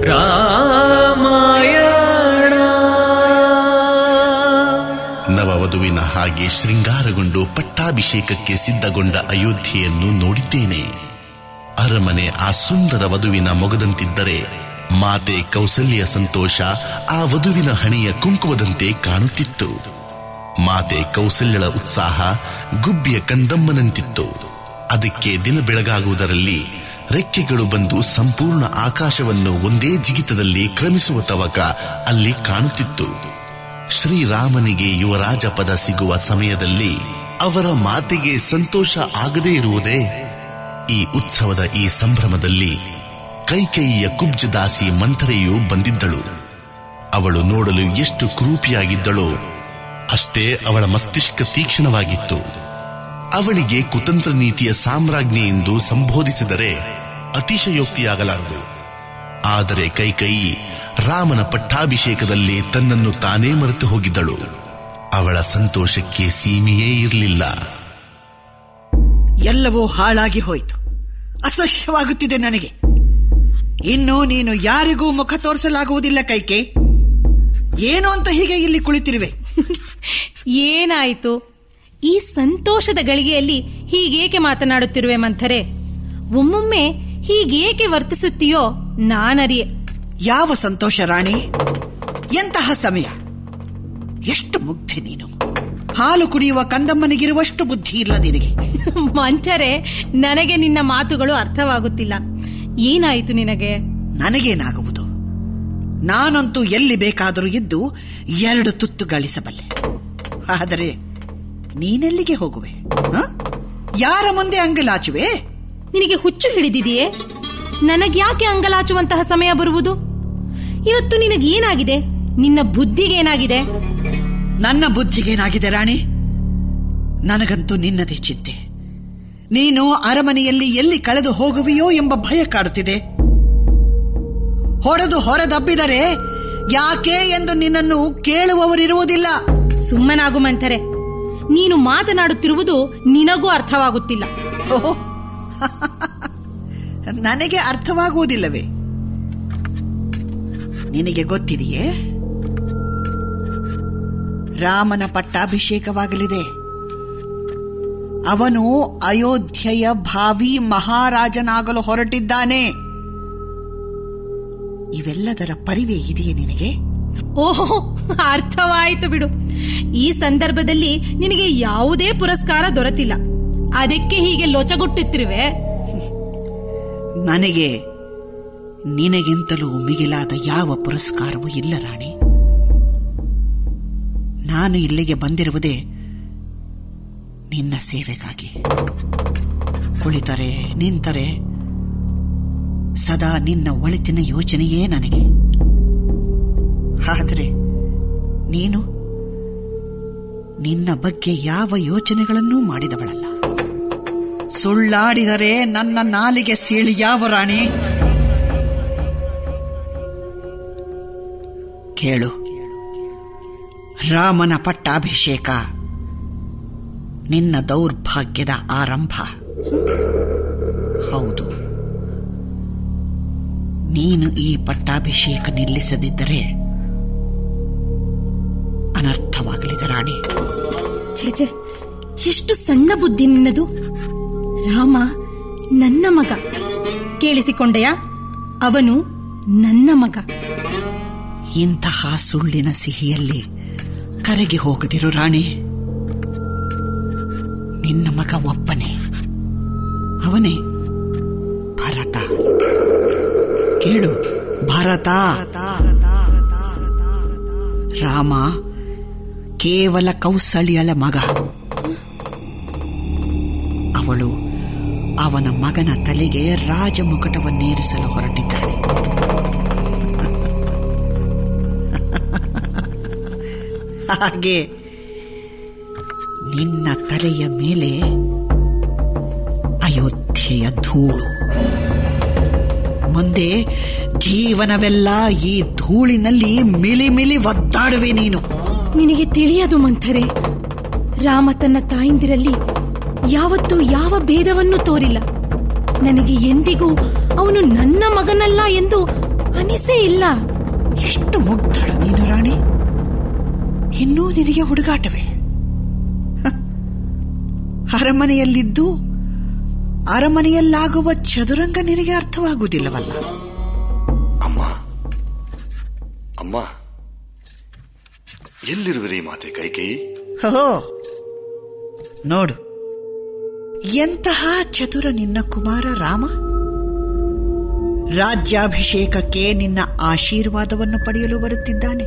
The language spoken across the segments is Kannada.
ರಾಮಾಯಣ ನವವಧುವಿನ ಹಾಗೆ ಶೃಂಗಾರಗೊಂಡು ಪಟ್ಟಾಭಿಷೇಕಕ್ಕೆ ಸಿದ್ಧಗೊಂಡ ಅಯೋಧ್ಯೆಯನ್ನು ನೋಡಿದ್ದೇನೆ ಅರಮನೆ ಆ ಸುಂದರ ವಧುವಿನ ಮೊಗದಂತಿದ್ದರೆ ಮಾತೆ ಕೌಸಲ್ಯ ಸಂತೋಷ ಆ ವಧುವಿನ ಹಣೆಯ ಕುಂಕುಮದಂತೆ ಕಾಣುತ್ತಿತ್ತು ಮಾತೆ ಕೌಸಲ್ಯಳ ಉತ್ಸಾಹ ಗುಬ್ಬಿಯ ಕಂದಮ್ಮನಂತಿತ್ತು ಅದಕ್ಕೆ ದಿನ ಬೆಳಗಾಗುವುದರಲ್ಲಿ ರೆಕ್ಕೆಗಳು ಬಂದು ಸಂಪೂರ್ಣ ಆಕಾಶವನ್ನು ಒಂದೇ ಜಿಗಿತದಲ್ಲಿ ಕ್ರಮಿಸುವ ತವಕ ಅಲ್ಲಿ ಕಾಣುತ್ತಿತ್ತು ಶ್ರೀರಾಮನಿಗೆ ಯುವರಾಜ ಪದ ಸಿಗುವ ಸಮಯದಲ್ಲಿ ಅವರ ಮಾತಿಗೆ ಸಂತೋಷ ಆಗದೇ ಇರುವುದೇ ಈ ಉತ್ಸವದ ಈ ಸಂಭ್ರಮದಲ್ಲಿ ಕೈಕೈಯ ಕುಬ್ಜದಾಸಿ ಮಂಥರೆಯು ಬಂದಿದ್ದಳು ಅವಳು ನೋಡಲು ಎಷ್ಟು ಕ್ರೂಪಿಯಾಗಿದ್ದಳೋ ಅಷ್ಟೇ ಅವಳ ಮಸ್ತಿಷ್ಕ ತೀಕ್ಷ್ಣವಾಗಿತ್ತು ಅವಳಿಗೆ ಕುತಂತ್ರ ನೀತಿಯ ಸಾಮ್ರಾಜ್ಞಿ ಎಂದು ಸಂಬೋಧಿಸಿದರೆ ಅತಿಶಯೋಕ್ತಿಯಾಗಲಾರದು ಆದರೆ ಕೈಕೈಯಿ ರಾಮನ ಪಟ್ಟಾಭಿಷೇಕದಲ್ಲಿ ತನ್ನನ್ನು ತಾನೇ ಮರೆತು ಹೋಗಿದ್ದಳು ಅವಳ ಸಂತೋಷಕ್ಕೆ ಸೀಮೆಯೇ ಇರಲಿಲ್ಲ ಎಲ್ಲವೂ ಹಾಳಾಗಿ ಹೋಯಿತು ಅಸಹ್ಯವಾಗುತ್ತಿದೆ ನನಗೆ ಇನ್ನು ನೀನು ಯಾರಿಗೂ ಮುಖ ತೋರಿಸಲಾಗುವುದಿಲ್ಲ ಕೈಕೆ ಏನು ಅಂತ ಹೀಗೆ ಇಲ್ಲಿ ಕುಳಿತಿರುವೆ ಏನಾಯಿತು ಈ ಸಂತೋಷದ ಗಳಿಗೆಯಲ್ಲಿ ಹೀಗೇಕೆ ಮಾತನಾಡುತ್ತಿರುವೆ ಮಂಥರೆ ಒಮ್ಮೊಮ್ಮೆ ಹೀಗೇಕೆ ವರ್ತಿಸುತ್ತೀಯೋ ನಾನರಿಯೆ ಯಾವ ಸಂತೋಷ ರಾಣಿ ಎಂತಹ ಸಮಯ ಎಷ್ಟು ಮುಗ್ಧೆ ನೀನು ಹಾಲು ಕುಡಿಯುವ ಕಂದಮ್ಮನಿಗಿರುವಷ್ಟು ಬುದ್ಧಿ ಇಲ್ಲ ನಿನಗೆ ಮಂಚರೆ ನನಗೆ ನಿನ್ನ ಮಾತುಗಳು ಅರ್ಥವಾಗುತ್ತಿಲ್ಲ ಏನಾಯಿತು ನಿನಗೆ ನನಗೇನಾಗುವುದು ನಾನಂತೂ ಎಲ್ಲಿ ಬೇಕಾದರೂ ಇದ್ದು ಎರಡು ತುತ್ತು ಗಳಿಸಬಲ್ಲೆ ಆದರೆ ನೀನೆಲ್ಲಿಗೆ ಹೋಗುವೆ ಹ? ಯಾರ ಮುಂದೆ ಅಂಗಲಾಚುವೆ ನಿನಗೆ ಹುಚ್ಚು ಹಿಡಿದಿದೆಯೇ ನನಗ್ಯಾಕೆ ಅಂಗಲಾಚುವಂತಹ ಸಮಯ ಬರುವುದು ಇವತ್ತು ನಿನಗೇನಾಗಿದೆ ನಿನ್ನ ಬುದ್ಧಿಗೇನಾಗಿದೆ ನನ್ನ ಬುದ್ಧಿಗೇನಾಗಿದೆ ರಾಣಿ ನನಗಂತೂ ನಿನ್ನದೇ ಚಿಂತೆ ನೀನು ಅರಮನೆಯಲ್ಲಿ ಎಲ್ಲಿ ಕಳೆದು ಹೋಗುವೆಯೋ ಎಂಬ ಭಯ ಕಾಡುತ್ತಿದೆ ಹೊಡೆದು ಹೊರದಬ್ಬಿದರೆ ಯಾಕೆ ಎಂದು ನಿನ್ನನ್ನು ಕೇಳುವವರಿರುವುದಿಲ್ಲ ಸುಮ್ಮನಾಗು ಮಂಥರೆ ನೀನು ಮಾತನಾಡುತ್ತಿರುವುದು ನಿನಗೂ ಅರ್ಥವಾಗುತ್ತಿಲ್ಲ ಓಹೋ ನನಗೆ ಅರ್ಥವಾಗುವುದಿಲ್ಲವೇ ನಿನಗೆ ಗೊತ್ತಿದೆಯೇ ರಾಮನ ಪಟ್ಟಾಭಿಷೇಕವಾಗಲಿದೆ ಅವನು ಅಯೋಧ್ಯೆಯ ಭಾವಿ ಮಹಾರಾಜನಾಗಲು ಹೊರಟಿದ್ದಾನೆ ಇವೆಲ್ಲದರ ಪರಿವೇ ಇದೆಯೇ ನಿನಗೆ ಓಹೋ ಅರ್ಥವಾಯಿತು ಬಿಡು ಈ ಸಂದರ್ಭದಲ್ಲಿ ನಿನಗೆ ಯಾವುದೇ ಪುರಸ್ಕಾರ ದೊರೆತಿಲ್ಲ ಅದಕ್ಕೆ ಹೀಗೆ ಲೊಚಗುಟ್ಟುತ್ತಿರುವೆ ನನಗೆ ನಿನಗಿಂತಲೂ ಮಿಗಿಲಾದ ಯಾವ ಪುರಸ್ಕಾರವೂ ಇಲ್ಲ ರಾಣಿ ನಾನು ಇಲ್ಲಿಗೆ ಬಂದಿರುವುದೇ ನಿನ್ನ ಸೇವೆಗಾಗಿ ಕುಳಿತರೆ ನಿಂತರೆ ಸದಾ ನಿನ್ನ ಒಳಿತಿನ ಯೋಚನೆಯೇ ನನಗೆ ಆದರೆ ನೀನು ನಿನ್ನ ಬಗ್ಗೆ ಯಾವ ಯೋಚನೆಗಳನ್ನೂ ಮಾಡಿದವಳಲ್ಲ ಸುಳ್ಳಾಡಿದರೆ ನನ್ನ ನಾಲಿಗೆ ಸೀಳಿ ಯಾವ ರಾಣಿ ಕೇಳು ರಾಮನ ಪಟ್ಟಾಭಿಷೇಕ ನಿನ್ನ ದೌರ್ಭಾಗ್ಯದ ಆರಂಭ ಹೌದು ನೀನು ಈ ಪಟ್ಟಾಭಿಷೇಕ ನಿಲ್ಲಿಸದಿದ್ದರೆ ಅನರ್ಥವಾಗಲಿದೆ ರಾಣಿ ಛೇಚೆ ಎಷ್ಟು ಸಣ್ಣ ಬುದ್ಧಿ ನಿನ್ನದು ರಾಮ ನನ್ನ ಮಗ ಕೇಳಿಸಿಕೊಂಡೆಯಾ ಅವನು ನನ್ನ ಮಗ ಇಂತಹ ಸುಳ್ಳಿನ ಸಿಹಿಯಲ್ಲಿ ಕರಗಿ ಹೋಗದಿರು ರಾಣಿ ನಿನ್ನ ಮಗ ಒಬ್ಬನೇ ಅವನೇ ಭರತ ಕೇಳು ಭರತ ರಾಮ ಕೇವಲ ಕೌಸಲ್ಯಳ ಮಗ ಅವಳು ಅವನ ಮಗನ ತಲೆಗೆ ರಾಜಮುಕಟವನ್ನೇರಿಸಲು ಹೊರಟಿದ್ದಾಳೆ ಹಾಗೆ ನಿನ್ನ ತಲೆಯ ಮೇಲೆ ಅಯೋಧ್ಯೆಯ ಧೂಳು ಮುಂದೆ ಜೀವನವೆಲ್ಲ ಈ ಧೂಳಿನಲ್ಲಿ ಮಿಲಿ ಮಿಲಿ ಒದ್ದಾಡುವೆ ನೀನು ನಿನಗೆ ತಿಳಿಯದು ಮಂಥರೆ ರಾಮ ತನ್ನ ತಾಯಿಂದಿರಲ್ಲಿ ಯಾವತ್ತೂ ಯಾವ ಭೇದವನ್ನು ತೋರಿಲ್ಲ ನನಗೆ ಎಂದಿಗೂ ಅವನು ನನ್ನ ಮಗನಲ್ಲ ಎಂದು ಅನಿಸೇ ಇಲ್ಲ ಎಷ್ಟು ಮುಗ್ಧಳು ನೀನು ರಾಣಿ ಇನ್ನೂ ನಿನಗೆ ಹುಡುಗಾಟವೇ ಹ. ಅರಮನೆಯಲ್ಲಿದ್ದು ಅರಮನೆಯಲ್ಲಾಗುವ ಚದುರಂಗ ನಿನಗೆ ಅರ್ಥವಾಗುವುದಿಲ್ಲವಲ್ಲ ಅಮ್ಮ ಅಮ್ಮ ಎಲ್ಲಿರುವಿರಿ ಮಾತೆ ಕೈಕೇಯಿ ಹೋ ನೋಡು ಎಂತಹ ಚತುರ ನಿನ್ನ ಕುಮಾರ ರಾಮ ರಾಜ್ಯಾಭಿಷೇಕಕ್ಕೆ ನಿನ್ನ ಆಶೀರ್ವಾದವನ್ನು ಪಡೆಯಲು ಬರುತ್ತಿದ್ದಾನೆ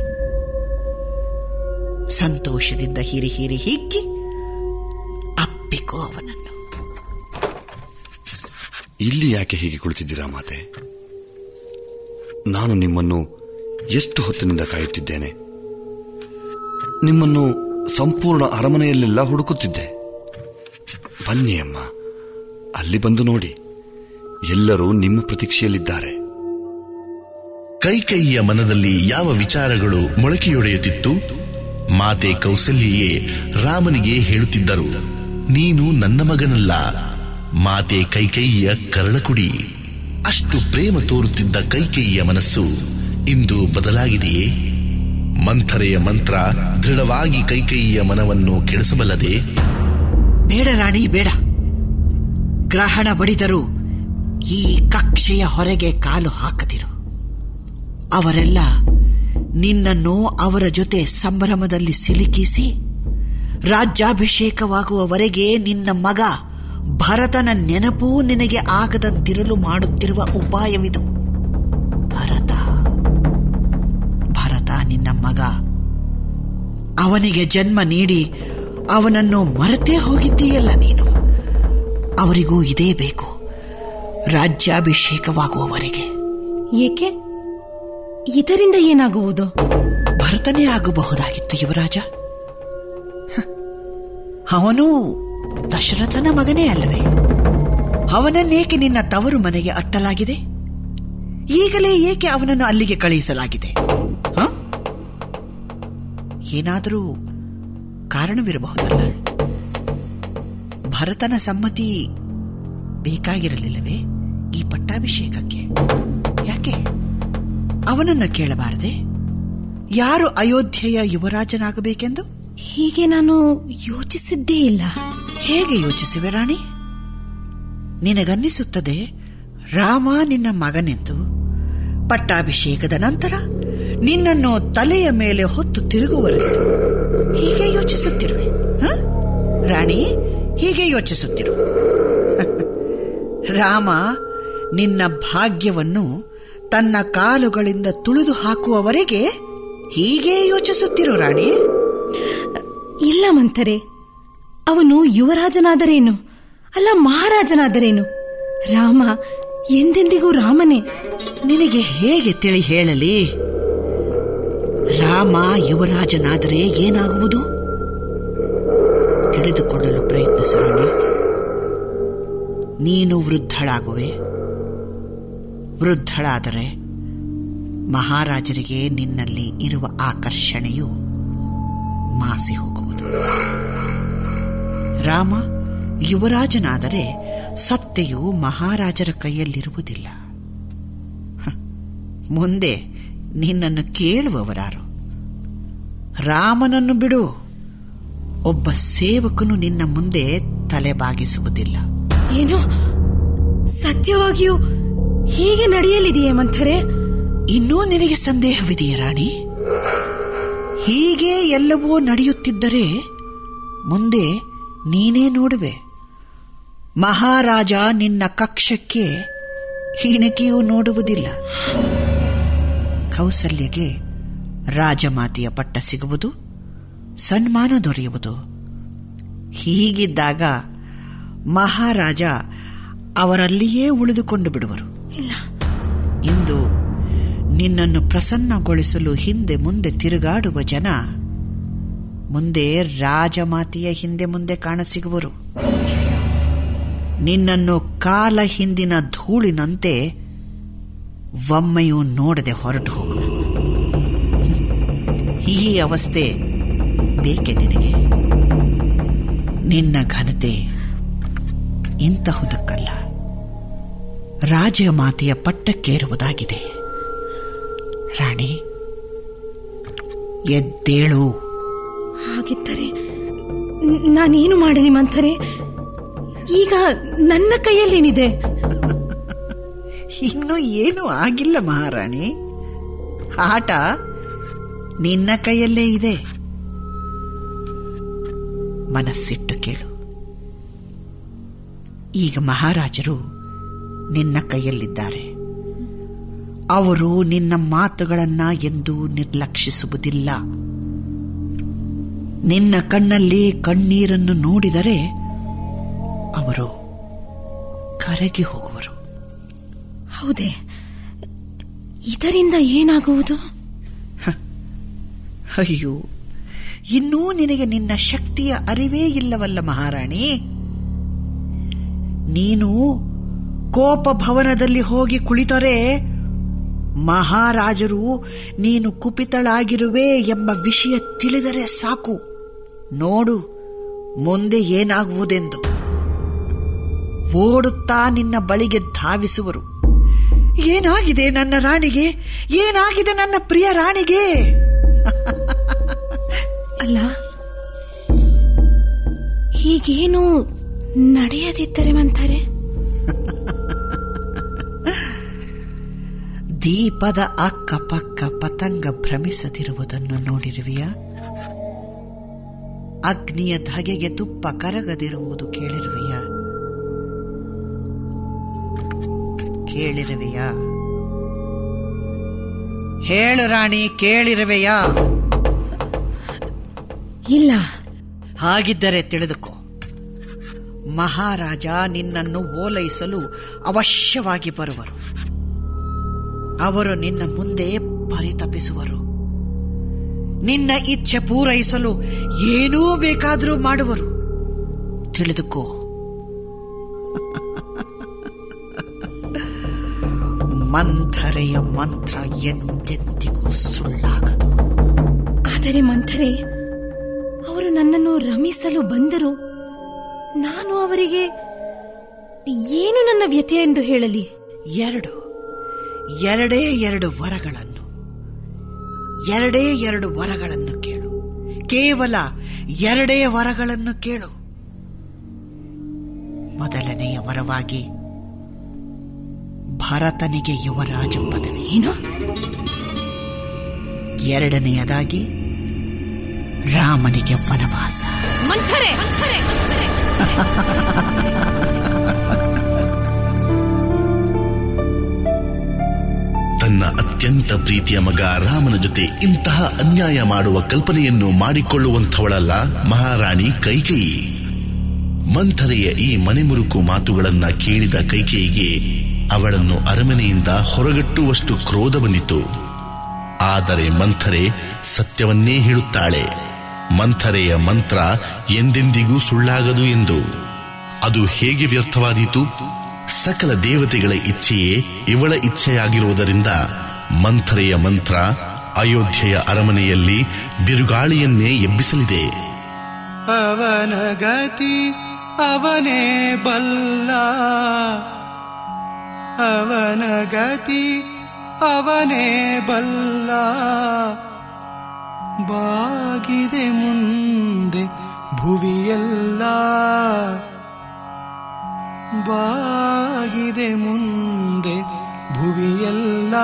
ಸಂತೋಷದಿಂದ ಹಿರಿ ಹಿರಿ ಹಿಕ್ಕಿ ಅಪ್ಪಿಕೋ ಅವನನ್ನು ಇಲ್ಲಿ ಯಾಕೆ ಹೀಗೆ ಕುಳಿತಿದ್ದೀರಾ ಮಾತೆ ನಾನು ನಿಮ್ಮನ್ನು ಎಷ್ಟು ಹೊತ್ತಿನಿಂದ ಕಾಯುತ್ತಿದ್ದೇನೆ ನಿಮ್ಮನ್ನು ಸಂಪೂರ್ಣ ಅರಮನೆಯಲ್ಲೆಲ್ಲ ಹುಡುಕುತ್ತಿದ್ದೆ ಬನ್ನಿ ಅಮ್ಮ ಅಲ್ಲಿ ಬಂದು ನೋಡಿ ಎಲ್ಲರೂ ನಿಮ್ಮ ಪ್ರತೀಕ್ಷೆಯಲ್ಲಿದ್ದಾರೆ ಕೈಕೈಯ ಮನದಲ್ಲಿ ಯಾವ ವಿಚಾರಗಳು ಮೊಳಕೆಯೊಡೆಯುತ್ತಿತ್ತು ಮಾತೆ ಕೌಸಲ್ಯೆಯೇ ರಾಮನಿಗೆ ಹೇಳುತ್ತಿದ್ದರು ನೀನು ನನ್ನ ಮಗನಲ್ಲ ಮಾತೆ ಕೈಕೈಯ ಕರಳಕುಡಿ ಅಷ್ಟು ಪ್ರೇಮ ತೋರುತ್ತಿದ್ದ ಕೈಕೈಯ ಮನಸ್ಸು ಇಂದು ಬದಲಾಗಿದೆಯೇ ಮಂಥರೆಯ ಮಂತ್ರ ದೃಢವಾಗಿ ಕೈಕೈಯ ಮನವನ್ನು ಕೆಡಿಸಬಲ್ಲದೆ ಬೇಡ ರಾಣಿ ಬೇಡ ಗ್ರಹಣ ಬಡಿದರೂ ಈ ಕಕ್ಷೆಯ ಹೊರಗೆ ಕಾಲು ಹಾಕದಿರು ಅವರೆಲ್ಲ ನಿನ್ನನ್ನು ಅವರ ಜೊತೆ ಸಂಭ್ರಮದಲ್ಲಿ ಸಿಲುಕಿಸಿ ರಾಜ್ಯಾಭಿಷೇಕವಾಗುವವರೆಗೆ ನಿನ್ನ ಮಗ ಭರತನ ನೆನಪೂ ನಿನಗೆ ಆಗದಂತಿರಲು ಮಾಡುತ್ತಿರುವ ಉಪಾಯವಿದು ಭರತ ಭರತ ನಿನ್ನ ಮಗ ಅವನಿಗೆ ಜನ್ಮ ನೀಡಿ ಅವನನ್ನು ಮರೆತೇ ಹೋಗಿದ್ದೀಯಲ್ಲ ನೀನು ಅವರಿಗೂ ಇದೇ ಬೇಕು ರಾಜ್ಯಾಭಿಷೇಕವಾಗುವವರೆಗೆ ಏಕೆ ಇದರಿಂದ ಏನಾಗುವುದು ಭರತನೇ ಆಗಬಹುದಾಗಿತ್ತು ಯುವರಾಜ ಹ. ಅವನು ದಶರಥನ ಮಗನೇ ಅಲ್ಲವೇ ಅವನನ್ನೇಕೆ ನಿನ್ನ ತವರು ಮನೆಗೆ ಅಟ್ಟಲಾಗಿದೆ ಈಗಲೇ ಏಕೆ ಅವನನ್ನು ಅಲ್ಲಿಗೆ ಕಳುಹಿಸಲಾಗಿದೆ ಹ? ಏನಾದರೂ ಕಾರಣವಿರಬಹುದಲ್ಲ ಭರತನ ಸಮ್ಮತಿ ಬೇಕಾಗಿರಲಿಲ್ಲವೇ ಈ ಪಟ್ಟಾಭಿಷೇಕಕ್ಕೆ ಯಾಕೆ ಅವನನ್ನು ಕೇಳಬಾರದೆ ಯಾರು ಅಯೋಧ್ಯೆಯ ಯುವರಾಜನಾಗಬೇಕೆಂದು ಹೀಗೆ ನಾನು ಯೋಚಿಸಿದ್ದೇ ಇಲ್ಲ ಹೇಗೆ ಯೋಚಿಸುವೆ ರಾಣಿ ನಿನಗನ್ನಿಸುತ್ತದೆ ರಾಮ ನಿನ್ನ ಮಗನೆಂದು ಪಟ್ಟಾಭಿಷೇಕದ ನಂತರ ನಿನ್ನನ್ನು ತಲೆಯ ಮೇಲೆ ಹೊತ್ತು ತಿರುಗುವರೆಂದು ಹೀಗೆ ಯೋಚಿಸುತ್ತಿರುವೆ ಹ? ರಾಣಿ ಹೀಗೆ ಯೋಚಿಸುತ್ತಿರು ರಾಮ ನಿನ್ನ ಭಾಗ್ಯವನ್ನು ತನ್ನ ಕಾಲುಗಳಿಂದ ತುಳಿದು ಹಾಕುವವರೆಗೆ ಹೀಗೆ ಯೋಚಿಸುತ್ತಿರು ರಾಣಿ ಇಲ್ಲ ಮಂಥರೆ ಅವನು ಯುವರಾಜನಾದರೇನು ಅಲ್ಲ ಮಹಾರಾಜನಾದರೇನು ರಾಮ ಎಂದೆಂದಿಗೂ ರಾಮನೇ ನಿನಗೆ ಹೇಗೆ ತಿಳಿ ಹೇಳಲಿ ರಾಮ ಯುವರಾಜನಾದರೆ ಏನಾಗುವುದು ತಿಳಿದುಕೊಳ್ಳಲು ಪ್ರಯತ್ನಿಸೋಣ ನೀನು ವೃದ್ಧಳಾಗುವೆ ವೃದ್ಧಳಾದರೆ ಮಹಾರಾಜರಿಗೆ ನಿನ್ನಲ್ಲಿ ಇರುವ ಆಕರ್ಷಣೆಯು ಮಾಸಿ ಹೋಗುವುದು ರಾಮ ಯುವರಾಜನಾದರೆ ಸತ್ತೆಯು ಮಹಾರಾಜರ ಕೈಯಲ್ಲಿರುವುದಿಲ್ಲ ಹ, ಮುಂದೆ ನಿನ್ನನ್ನು ಕೇಳುವವರಾರು ರಾಮನನ್ನು ಬಿಡು ಒಬ್ಬ ಸೇವಕನು ನಿನ್ನ ಮುಂದೆ ತಲೆ ಬಾಗಿಸುವುದಿಲ್ಲ ಏನು ಸತ್ಯವಾಗಿಯೂ ಹೀಗೆ ನಡೆಯಲಿದೆಯೇ ಮಂಥರೆ ಇನ್ನೂ ನಿನಗೆ ಸಂದೇಹವಿದೆಯೇ ರಾಣಿ ಹೀಗೆ ಎಲ್ಲವೂ ನಡೆಯುತ್ತಿದ್ದರೆ ಮುಂದೆ ನೀನೇ ನೋಡುವೆ ಮಹಾರಾಜ ನಿನ್ನ ಕಕ್ಷಕ್ಕೆ ಹಿಣಕಿಯೂ ನೋಡುವುದಿಲ್ಲ ಕೌಸಲ್ಯಗೆ ರಾಜಮಾತೆಯ ಪಟ್ಟ ಸಿಗುವುದು ಸನ್ಮಾನ ದೊರೆಯುವುದು ಹೀಗಿದ್ದಾಗ ಮಹಾರಾಜ ಅವರಲ್ಲಿಯೇ ಉಳಿದುಕೊಂಡು ಬಿಡುವರು ಇಲ್ಲ ಇಂದು ನಿನ್ನನ್ನು ಪ್ರಸನ್ನಗೊಳಿಸಲು ಹಿಂದೆ ಮುಂದೆ ತಿರುಗಾಡುವ ಜನ ಮುಂದೆ ರಾಜಮಾತೆಯ ಹಿಂದೆ ಮುಂದೆ ಕಾಣಸಿಗುವರು ನಿನ್ನನ್ನು ಕಾಲ ಹಿಂದಿನ ಧೂಳಿನಂತೆ ಒಮ್ಮೆಯೂ ನೋಡದೆ ಹೊರಟು ಹೋಗು ಈ ಅವಸ್ಥೆ ಬೇಕೆ ನಿನಗೆ ನಿನ್ನ ಘನತೆ ಇಂತಹುದಕ್ಕಲ್ಲ ರಾಜಮಾತೆಯ ಪಟ್ಟಕ್ಕೇರುವುದಾಗಿದೆ ಎದ್ದೇಳು ಹಾಗಿದ್ದರೆ ನ್- ನಾನೇನು ಮಾಡಲಿ ಮಂಥರೆ ಈಗ ನನ್ನ ಕೈಯಲ್ಲೇನಿದೆ ಇನ್ನು ಏನೂ ಆಗಿಲ್ಲ ಮಹಾರಾಣಿ ಆಟ ನಿನ್ನ ಕೈಯಲ್ಲೇ ಇದೆ ಮನಸ್ಸಿಟ್ಟು ಕೇಳು ಈಗ ಮಹಾರಾಜರು ನಿನ್ನ ಕೈಯಲ್ಲಿದ್ದಾರೆ ಅವರು ನಿನ್ನ ಮಾತುಗಳನ್ನ ಎಂದೂ ನಿರ್ಲಕ್ಷಿಸುವುದಿಲ್ಲ ನಿನ್ನ ಕಣ್ಣಲ್ಲಿ ಕಣ್ಣೀರನ್ನು ನೋಡಿದರೆ ಅವರು ಕರಗಿ ಹೋಗುವರು ಹೌದೇ ಇದರಿಂದ ಏನಾಗುವುದು ಅಯ್ಯೋ ಇನ್ನೂ ನಿನಗೆ ನಿನ್ನ ಶಕ್ತಿಯ ಅರಿವೇ ಇಲ್ಲವಲ್ಲ ಮಹಾರಾಣಿ ನೀನು ಕೋಪ ಭವನದಲ್ಲಿ ಹೋಗಿ ಕುಳಿತರೆ ಮಹಾರಾಜರು ನೀನು ಕುಪಿತಳಾಗಿರುವೆ ಎಂಬ ವಿಷಯ ತಿಳಿದರೆ ಸಾಕು ನೋಡು ಮುಂದೆ ಏನಾಗುವುದೆಂದು ಓಡುತ್ತಾ ನಿನ್ನ ಬಳಿಗೆ ಧಾವಿಸುವರು ಏನಾಗಿದೆ ನನ್ನ ರಾಣಿಗೆ ಏನಾಗಿದೆ ನನ್ನ ಪ್ರಿಯ ರಾಣಿಗೆ ಅಲ್ಲ ಹೀಗೇನು ನಡೆಯದಿದ್ದರೆ ಮಂಥರೆ ದೀಪದ ಅಕ್ಕಪಕ್ಕ ಪತಂಗ ಭ್ರಮಿಸದಿರುವುದನ್ನು ನೋಡಿರುವೆಯಾ ಅಗ್ನಿಯ ಧಗೆಗೆ ತುಪ್ಪ ಕರಗದಿರುವುದು ಕೇಳಿರುವೆಯಾ ಕೇಳಿರುವೆಯಾ ಹೇಳು ರಾಣಿ ಕೇಳಿರುವೆಯಾ ಇಲ್ಲ ಹಾಗಿದ್ದರೆ ತಿಳಿದುಕೋ ಮಹಾರಾಜ ನಿನ್ನನ್ನು ಓಲೈಸಲು ಅವಶ್ಯವಾಗಿ ಬರುವರು ಅವರು ನಿನ್ನ ಮುಂದೆ ಪರಿತಪಿಸುವರು ನಿನ್ನ ಇಚ್ಛೆ ಪೂರೈಸಲು ಏನೂ ಬೇಕಾದರೂ ಮಾಡುವರು ತಿಳಿದುಕೋ ಮಂಥರೆಯ ಮಂತ್ರ ಎಂದೆಂದಿಗೂ ಸುಳ್ಳಾಗದು ಆದರೆ ಮಂಥರೆ ಅವರು ನನ್ನನ್ನು ರಮಿಸಲು ಬಂದರು ನಾನು ಅವರಿಗೆ ಏನು ನನ್ನ ವ್ಯಥೆ ಎಂದು ಹೇಳಲಿ ಎರಡು ಎರಡೇ ಎರಡು ವರಗಳನ್ನು ಎರಡೇ ಎರಡು ವರಗಳನ್ನು ಕೇಳು ಕೇವಲ ಎರಡೇ ವರಗಳನ್ನು ಕೇಳು ಮೊದಲನೆಯ ವರವಾಗಿ ಭರತನಿಗೆ ಯುವರಾಜ ಪದವಿ ಏನು ಎರಡನೆಯದಾಗಿ ರಾಮನಿಗೆ ವನವಾಸ ಮಂಥರೆ ತನ್ನ ಅತ್ಯಂತ ಪ್ರೀತಿಯ ಮಗ ರಾಮನ ಜೊತೆ ಇಂತಹ ಅನ್ಯಾಯ ಮಾಡುವ ಕಲ್ಪನೆಯನ್ನು ಮಾಡಿಕೊಳ್ಳುವಂಥವಳಲ್ಲ ಮಹಾರಾಣಿ ಕೈಕೇಯಿ ಮಂಥರೆಯ ಈ ಮನೆಮುರುಕು ಮಾತುಗಳನ್ನ ಕೇಳಿದ ಕೈಕೇಯಿಗೆ ಅವಳನ್ನು ಅರಮನೆಯಿಂದ ಹೊರಗಟ್ಟುವಷ್ಟು ಕ್ರೋಧ ಬಂದಿತು ಆದರೆ ಮಂಥರೆ ಸತ್ಯವನ್ನೇ ಹೇಳುತ್ತಾಳೆ ಮಂಥರೆಯ ಮಂತ್ರ ಎಂದೆಂದಿಗೂ ಸುಳ್ಳಾಗದು ಎಂದು ಅದು ಹೇಗೆ ವ್ಯರ್ಥವಾದೀತು ಸಕಲ ದೇವತೆಗಳ ಇಚ್ಛೆಯೇ ಇವಳ ಇಚ್ಛೆಯಾಗಿರುವುದರಿಂದ ಮಂಥರೆಯ ಮಂತ್ರ ಅಯೋಧ್ಯೆಯ ಅರಮನೆಯಲ್ಲಿ ಬಿರುಗಾಳಿಯನ್ನೇ ಎಬ್ಬಿಸಲಿದೆ ಅವನ ಗತಿ ಅವನೇ ಬಲ್ಲ ಅವನ ಗತಿ ಅವನೇ ಬಲ್ಲ ಬಾಗಿದೆ ಮುಂದೆ ಭುವಿಯಲ್ಲ ಬಾಗಿದೆ ಮುಂದೆ ಭುವಿಯಲ್ಲ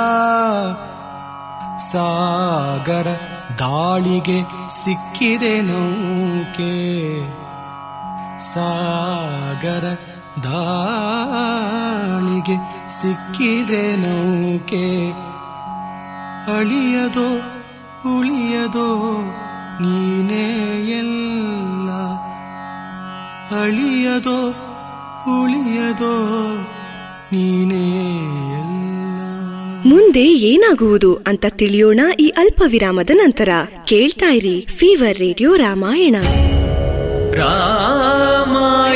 ಸಾಗರ ದಾಳಿಗೆ ಸಿಕ್ಕಿದೆ ನೌಕೆ ಸಾಗರ ದಾಳಿಗೆ ಸಿಕ್ಕಿದೆ ನೌಕೆ ಅಳಿಯದೋ ಉಳಿಯದೋ ನೀನೇ ಎಲ್ಲ ಅಳಿಯದೋ ಉಳಿಯದೋ ನೀನೇ ಎಲ್ಲ ಮುಂದೆ ಏನಾಗುವುದು ಅಂತ ತಿಳಿಯೋಣ ಈ ಅಲ್ಪ ವಿರಾಮದ ನಂತರ ಕೇಳ್ತಾ ಇರಿ ಫೀವರ್ ರೇಡಿಯೋ ರಾಮಾಯಣ ರಾಮಾಯಣ